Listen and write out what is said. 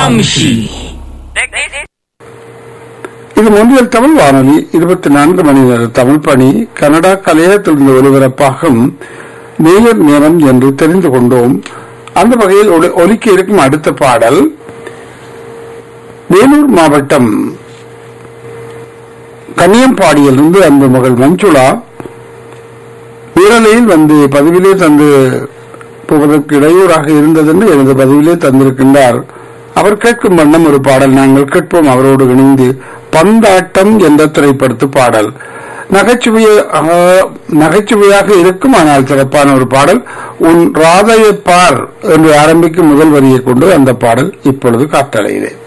Gramsci. இது முன்னில் தமிழ் வானொலி இருபத்தி நான்கு மணி நேர தமிழ் பணி கனடா கலையகத்திலிருந்து ஒலிபரப்பாகும் நேயர் நேரம் என்று தெரிந்து கொண்டோம் அந்த வகையில் ஒலி- ஒலிக்க இருக்கும் அடுத்த பாடல் வேலூர் மாவட்டம் கன்னியம்பாடியிலிருந்து அந்த மகள் மஞ்சுளா வீரலையில் வந்து பதிவிலே தந்து போவதற்கு இடையூறாக இருந்ததென்று எனது பதிவிலே தந்திருக்கின்றார் அவர் கேட்கும் வண்ணம் ஒரு பாடல் நாங்கள் கேட்போம் அவரோடு இணைந்து பந்தாட்டம் என்ற திரைப்படத்து பாடல் நகைச்சுவைய ஆ, நகைச்சுவையாக இருக்கும் ஆனால் சிறப்பான ஒரு பாடல் உன் ராதையை பார் என்று ஆரம்பிக்கும் முதல் வரியை கொண்டு அந்த பாடல் இப்பொழுது காத்தடைகிறேன்